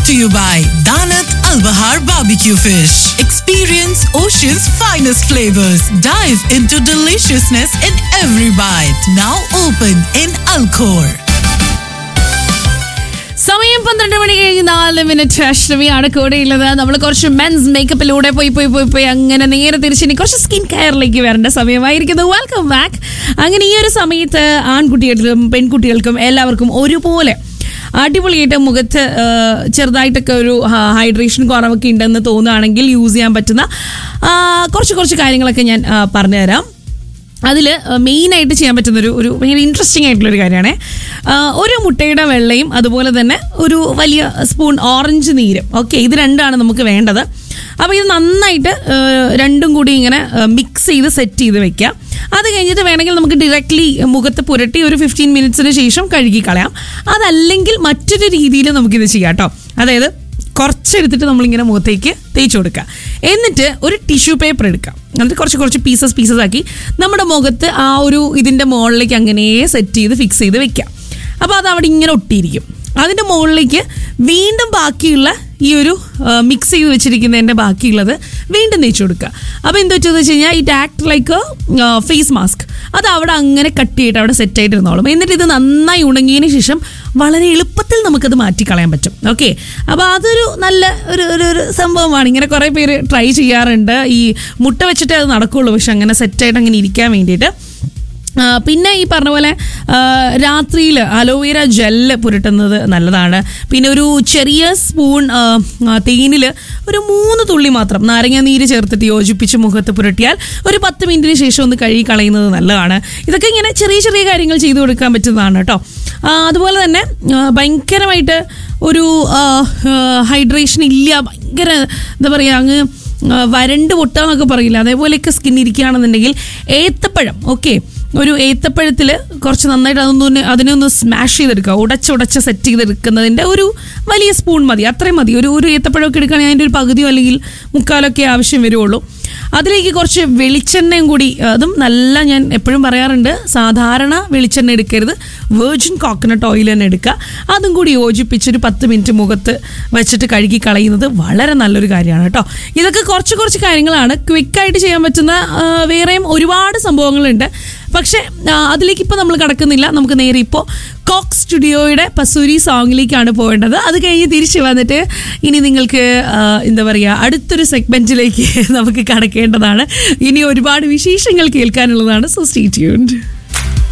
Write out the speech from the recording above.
brought to you by Danat Al Bahar Barbecue Fish. Experience Ocean's finest flavors. Dive into deliciousness in every bite. Now open in Alcor. സമയം പന്ത്രണ്ട് മണി കഴിഞ്ഞ് നാല് minute അഷ്ടമിയാണ് കൂടെയുള്ളത് നമ്മൾ കുറച്ച് men's മേക്കപ്പിലൂടെ പോയി പോയി പോയി പോയി അങ്ങനെ നേരെ തിരിച്ചിനി കുറച്ച് സ്കിൻ കെയറിലേക്ക് വരേണ്ട സമയമായിരിക്കുന്നു വെൽക്കം ബാക്ക് അങ്ങനെ ഈ ഒരു സമയത്ത് ആൺകുട്ടികൾക്കും പെൺകുട്ടികൾക്കും എല്ലാവർക്കും ഒരുപോലെ അടിപൊളിയായിട്ട് മുഖത്ത് ആ, ചെറുതായിട്ടൊക്കെ ഒരു ഹൈഡ്രേഷൻ കുറവൊക്കെ ഉണ്ടെന്ന് തോന്നുകയാണെങ്കിൽ യൂസ് ചെയ്യാൻ പറ്റുന്ന ആ, കുറച്ച് കുറച്ച് കാര്യങ്ങളൊക്കെ ഞാൻ ആ, പറഞ്ഞുതരാം അതിൽ മെയിനായിട്ട് ചെയ്യാൻ പറ്റുന്ന ഒരു ഒരു ഭയങ്കര ഇൻട്രസ്റ്റിംഗ് ആയിട്ടുള്ളൊരു കാര്യമാണ് ഒരു മുട്ടയുടെ വെള്ളയും അതുപോലെ തന്നെ ഒരു വലിയ സ്പൂൺ ഓറഞ്ച് നീരും ഓക്കെ ഇത് രണ്ടാണ് നമുക്ക് വേണ്ടത് അപ്പോൾ ഇത് നന്നായിട്ട് ആ, രണ്ടും കൂടി ഇങ്ങനെ മിക്സ് ചെയ്ത് സെറ്റ് ചെയ്ത് വെക്കാം അത് കഴിഞ്ഞിട്ട് വേണമെങ്കിൽ നമുക്ക് ഡയറക്റ്റ്ലി മുഖത്ത് പുരട്ടി ഒരു ഫിഫ്റ്റീൻ മിനിറ്റ്സിന് ശേഷം കഴുകി കളയാം അതല്ലെങ്കിൽ മറ്റൊരു രീതിയിൽ നമുക്കിത് ചെയ്യാം കേട്ടോ അതായത് കുറച്ചെടുത്തിട്ട് നമ്മളിങ്ങനെ മുഖത്തേക്ക് തേച്ച് കൊടുക്കുക എന്നിട്ട് ഒരു ടിഷ്യൂ പേപ്പർ എടുക്കാം എന്നിട്ട് കുറച്ച് കുറച്ച് പീസസ് പീസസ് ആക്കി നമ്മുടെ മുഖത്ത് ആ ഒരു ഇതിൻ്റെ മുകളിലേക്ക് അങ്ങനെ സെറ്റ് ചെയ്ത് ഫിക്സ് ചെയ്ത് വെക്കാം അപ്പോൾ അത് അവിടെ ഇങ്ങനെ ഒട്ടിയിരിക്കും അതിൻ്റെ മുകളിലേക്ക് വീണ്ടും ബാക്കിയുള്ള ഈ ഒരു മിക്സ് ചെയ്ത് വെച്ചിരിക്കുന്നതിൻ്റെ ബാക്കിയുള്ളത് വീണ്ടും തേച്ച് കൊടുക്കുക അപ്പോൾ എന്താ വെച്ചതെന്ന് വെച്ച് കഴിഞ്ഞാൽ it act like face mask അത് അവിടെ അങ്ങനെ കട്ട് ചെയ്തിട്ട് അവിടെ സെറ്റ് ആയിട്ട് ഇരുന്നോളും എന്നിട്ട് ഇത് നന്നായി ഉണങ്ങിയതിന് ശേഷം വളരെ എളുപ്പത്തിൽ നമുക്കത് മാറ്റിക്കളയാൻ പറ്റും ഓക്കെ അപ്പോൾ അതൊരു നല്ല ഒരു ഒരു ഒരു സംഭവമാണ് ഇങ്ങനെ കുറേ പേര് ട്രൈ ചെയ്യാറുണ്ട് ഈ മുട്ട വെച്ചിട്ട് അത് നടക്കുകയുള്ളൂ പക്ഷെ അങ്ങനെ സെറ്റായിട്ട് അങ്ങനെ ഇരിക്കാൻ വേണ്ടിയിട്ട് ആ, പിന്നെ ഈ പറഞ്ഞ പോലെ രാത്രിയിൽ അലോവേര ജെല്ല് പുരട്ടുന്നത് നല്ലതാണ് പിന്നെ ഒരു ചെറിയ സ്പൂൺ തേനിൽ ഒരു മൂന്ന് തുള്ളി മാത്രം നാരങ്ങ നീര് ചേർത്തിട്ട് യോജിപ്പിച്ച് മുഖത്ത് പുരട്ടിയാൽ ഒരു പത്ത് മിനിറ്റിന് ശേഷം ഒന്ന് കഴുകി കളയുന്നത് നല്ലതാണ് ഇതൊക്കെ ഇങ്ങനെ ചെറിയ ചെറിയ കാര്യങ്ങൾ ചെയ്തു കൊടുക്കാൻ പറ്റുന്നതാണ് കേട്ടോ ആ, അതുപോലെ തന്നെ ആ, ഭയങ്കരമായിട്ട് ഒരു ഹൈഡ്രേഷൻ ഇല്ല ഭയങ്കര എന്താ പറയുക അങ്ങ് ആ, വരണ്ട് പൊട്ടാന്നൊക്കെ പറയില്ല അതേപോലെയൊക്കെ സ്കിൻ ഇരിക്കുകയാണെന്നുണ്ടെങ്കിൽ ഏത്തപ്പഴം ഓക്കെ ഒരു ഏത്തപ്പഴത്തിൽ കുറച്ച് നന്നായിട്ട് അതൊന്ന് അതിനെ ഒന്ന് സ്മാഷ് ചെയ്തെടുക്കുക ഉടച്ചുടച്ച് സെറ്റ് ചെയ്തെടുക്കുന്നതിൻ്റെ ഒരു വലിയ സ്പൂൺ മതി അത്രയും മതി ഒരു ഒരു ഏത്തപ്പഴമൊക്കെ എടുക്കുകയാണെങ്കിൽ അതിൻ്റെ ഒരു പകുതിയോ അല്ലെങ്കിൽ മുക്കാലൊക്കെ ആവശ്യം വരുള്ളൂ അതിലേക്ക് കുറച്ച് വെളിച്ചെണ്ണയും കൂടി അതും നല്ല ഞാൻ എപ്പോഴും പറയാറുണ്ട് സാധാരണ വെളിച്ചെണ്ണ എടുക്കരുത് വേർജിൻ കോക്കനട്ട് ഓയിൽ തന്നെ എടുക്കുക അതും കൂടി യോജിപ്പിച്ച് ഒരു പത്ത് മിനിറ്റ് മുഖത്ത് വെച്ചിട്ട് കഴുകി കളയുന്നത് വളരെ നല്ലൊരു കാര്യമാണ് കേട്ടോ ഇതൊക്കെ കുറച്ച് കുറച്ച് കാര്യങ്ങളാണ് ക്വിക്കായിട്ട് ചെയ്യാൻ പറ്റുന്ന ആ, വേറെയും ഒരുപാട് സംഭവങ്ങളുണ്ട് പക്ഷേ ആ, അതിലേക്ക് ഇപ്പോൾ നമ്മൾ കടക്കുന്നില്ല നമുക്ക് നേരെ ഇപ്പോൾ കോക്ക് സ്റ്റുഡിയോയുടെ പസൂരി സോങ്ങിലേക്കാണ് പോകേണ്ടത് അത് കഴിഞ്ഞ് തിരിച്ച് വന്നിട്ട് ഇനി നിങ്ങൾക്ക് ആ, എന്താ പറയുക അടുത്തൊരു സെഗ്മെന്റിലേക്ക് നമുക്ക് കടക്കേണ്ടതാണ് ഇനി ഒരുപാട് വിശേഷങ്ങൾ കേൾക്കാനുള്ളതാണ് സോ സ്റ്റേ ട്യൂൺഡ്